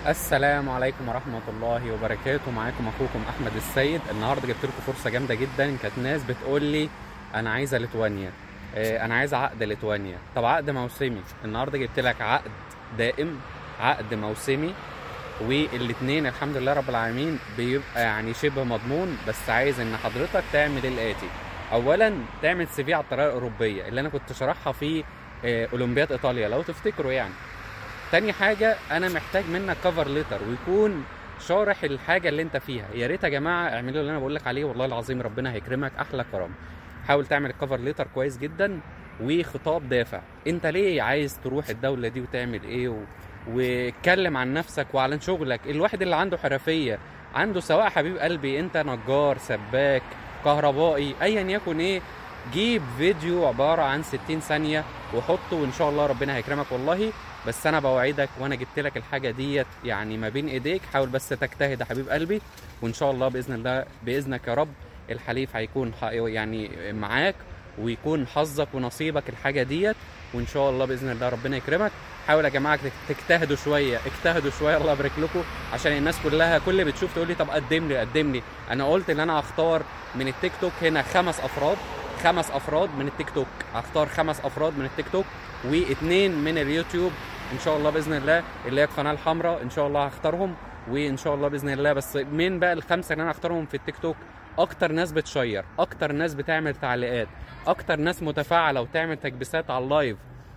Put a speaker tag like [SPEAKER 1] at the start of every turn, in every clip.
[SPEAKER 1] السلام عليكم ورحمة الله وبركاته معاكم أخوكم أحمد السيد النهاردة جبت لكم فرصة جامدة جدا كانت ناس بتقول لي أنا عايزة ليتوانيا آه، أنا عايز عقد ليتوانيا طب عقد موسمي النهاردة جبت لك عقد دائم عقد موسمي والاتنين الحمد لله رب العالمين بيبقى يعني شبه مضمون بس عايز ان حضرتك تعمل الاتي اولا تعمل سي في على الطريقه الاوروبيه اللي انا كنت شارحها في آه، اولمبياد ايطاليا لو تفتكروا يعني تاني حاجة أنا محتاج منك كفر ليتر ويكون شارح الحاجة اللي أنت فيها يا ريت يا جماعة اعملوا اللي أنا بقول لك عليه والله العظيم ربنا هيكرمك أحلى كرم حاول تعمل الكفر ليتر كويس جدا وخطاب دافع أنت ليه عايز تروح الدولة دي وتعمل إيه و... واتكلم عن نفسك وعن شغلك الواحد اللي عنده حرفية عنده سواء حبيب قلبي أنت نجار سباك كهربائي أيا يكن إيه جيب فيديو عبارة عن 60 ثانية وحطه وإن شاء الله ربنا هيكرمك والله بس انا بوعدك وانا جبت لك الحاجه ديت يعني ما بين ايديك حاول بس تجتهد يا حبيب قلبي وان شاء الله باذن الله باذنك يا رب الحليف هيكون ح- يعني معاك ويكون حظك ونصيبك الحاجه ديت وان شاء الله باذن الله ربنا يكرمك حاول يا جماعه تك- تجتهدوا شويه اجتهدوا شويه الله يبارك لكم عشان الناس كلها كل اللي بتشوف تقول لي طب قدم لي قدم لي انا قلت ان انا هختار من التيك توك هنا خمس افراد خمس افراد من التيك توك هختار خمس افراد من التيك توك واثنين من اليوتيوب ان شاء الله باذن الله اللي هي القناه الحمراء ان شاء الله هختارهم وان شاء الله باذن الله بس مين بقى الخمسه اللي انا هختارهم في التيك توك اكتر ناس بتشير اكتر ناس بتعمل تعليقات اكتر ناس متفاعله وتعمل تكبيسات على اللايف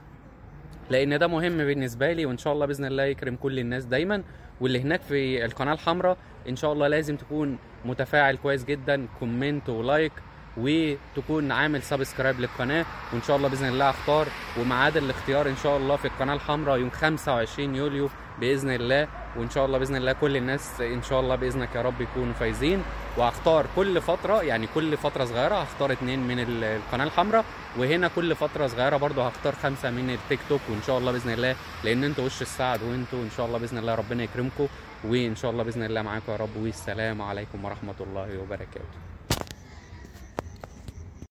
[SPEAKER 1] لان ده مهم بالنسبه لي وان شاء الله باذن الله يكرم كل الناس دايما واللي هناك في القناه الحمراء ان شاء الله لازم تكون متفاعل كويس جدا كومنت ولايك وتكون عامل سبسكرايب للقناه وان شاء الله باذن الله هختار وميعاد الاختيار ان شاء الله في القناه الحمراء يوم 25 يوليو باذن الله وان شاء الله باذن الله كل الناس ان شاء الله باذنك يا رب يكونوا فايزين وهختار كل فتره يعني كل فتره صغيره هختار اتنين من ال- القناه الحمراء وهنا كل فتره صغيره برضو هختار خمسه من التيك توك وان شاء الله باذن الله لان انتوا وش السعد وانتوا ان شاء الله باذن الله ربنا يكرمكم وان شاء الله باذن الله معاكم يا رب والسلام عليكم ورحمه الله وبركاته